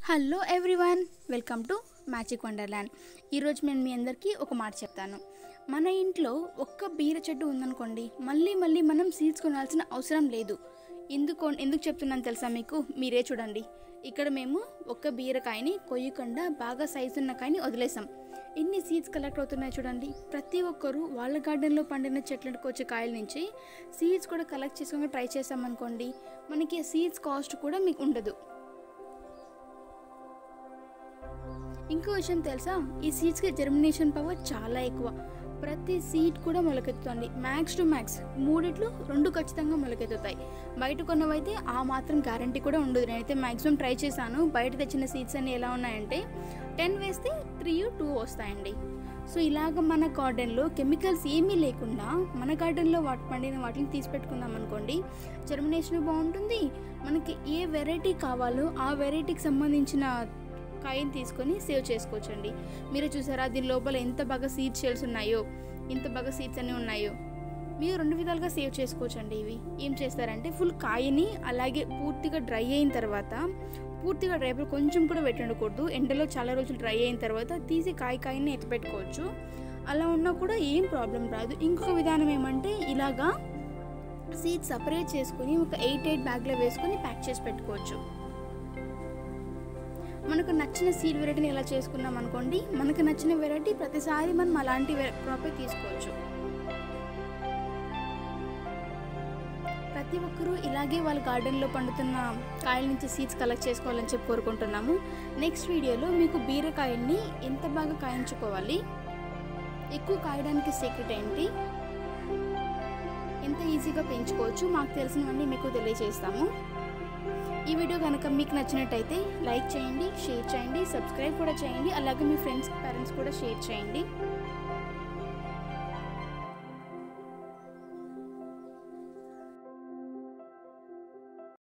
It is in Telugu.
hello everyone welcome to magic wonderland ఈరోజు నేను మీ అందరికీ ఒక మాట చెప్తాను మన ఇంట్లో ఒక్క బీర చెట్టు ఉందనుకోండి మళ్ళీ మళ్ళీ మనం సీడ్స్ కొనాల్సిన అవసరం లేదు ఎందుకు ఎందుకు చెప్తున్నాను తెలుసా మీకు మీరే చూడండి ఇక్కడ మేము ఒక్క బీరకాయని కొయ్యకుండా బాగా సైజు ఉన్న కాయని వదిలేసాం ఎన్ని సీడ్స్ కలెక్ట్ అవుతున్నాయి చూడండి ప్రతి ఒక్కరు వాళ్ళ గార్డెన్లో పండిన చెట్లకు వచ్చే కాయల నుంచి సీడ్స్ కూడా కలెక్ట్ చేసుకొని ట్రై చేసామనుకోండి మనకి సీడ్స్ కాస్ట్ కూడా మీకు ఉండదు ఇంకో విషయం తెలుసా ఈ సీడ్స్కి జర్మినేషన్ పవర్ చాలా ఎక్కువ ప్రతి సీడ్ కూడా మొలకెత్తుతుంది మ్యాక్స్ టు మ్యాక్స్ మూడిట్లు రెండు ఖచ్చితంగా మొలకెత్తుతాయి బయట కొన్నవైతే ఆ మాత్రం గ్యారంటీ కూడా ఉండదు నేనైతే మ్యాక్సిమం ట్రై చేశాను బయట తెచ్చిన సీడ్స్ అన్ని ఎలా ఉన్నాయంటే టెన్ వేస్తే త్రీ టూ వస్తాయండి సో ఇలాగ మన గార్డెన్లో కెమికల్స్ ఏమీ లేకుండా మన గార్డెన్లో వాటి పండిన వాటిని తీసి పెట్టుకుందాం అనుకోండి జర్మినేషన్ బాగుంటుంది మనకి ఏ వెరైటీ కావాలో ఆ వెరైటీకి సంబంధించిన కాయని తీసుకొని సేవ్ చేసుకోవచ్చండి మీరు చూసారా దీని లోపల ఎంత బాగా సీడ్ షెల్స్ ఉన్నాయో ఎంత బాగా సీడ్స్ అన్నీ ఉన్నాయో మీరు రెండు విధాలుగా సేవ్ చేసుకోవచ్చండి ఇవి ఏం చేస్తారంటే ఫుల్ కాయని అలాగే పూర్తిగా డ్రై అయిన తర్వాత పూర్తిగా డ్రై అయిపోయి కొంచెం కూడా పెట్టండకూడదు ఎండలో చాలా రోజులు డ్రై అయిన తర్వాత తీసి కాయ కాయని ఎత్తిపెట్టుకోవచ్చు అలా ఉన్నా కూడా ఏం ప్రాబ్లం రాదు ఇంకొక విధానం ఏమంటే ఇలాగా సీడ్ సపరేట్ చేసుకొని ఒక ఎయిట్ ఎయిట్ బ్యాగ్లో వేసుకొని ప్యాక్ చేసి పెట్టుకోవచ్చు మనకు నచ్చిన సీడ్ వెరైటీని ఎలా చేసుకున్నాం అనుకోండి మనకు నచ్చిన వెరైటీ ప్రతిసారి మనం అలాంటి క్రాపే తీసుకోవచ్చు ప్రతి ఒక్కరూ ఇలాగే వాళ్ళ గార్డెన్లో పండుతున్న కాయల నుంచి సీడ్స్ కలెక్ట్ చేసుకోవాలని చెప్పి కోరుకుంటున్నాము నెక్స్ట్ వీడియోలో మీకు బీరకాయల్ని ఎంత బాగా కాయించుకోవాలి ఎక్కువ కాయడానికి సీక్రెట్ ఏంటి ఎంత ఈజీగా పెంచుకోవచ్చు మాకు తెలిసినవన్నీ మీకు తెలియజేస్తాము ఈ వీడియో కనుక మీకు నచ్చినట్టయితే లైక్ చేయండి షేర్ చేయండి సబ్స్క్రైబ్ కూడా చేయండి అలాగే మీ ఫ్రెండ్స్ పేరెంట్స్ కూడా షేర్ చేయండి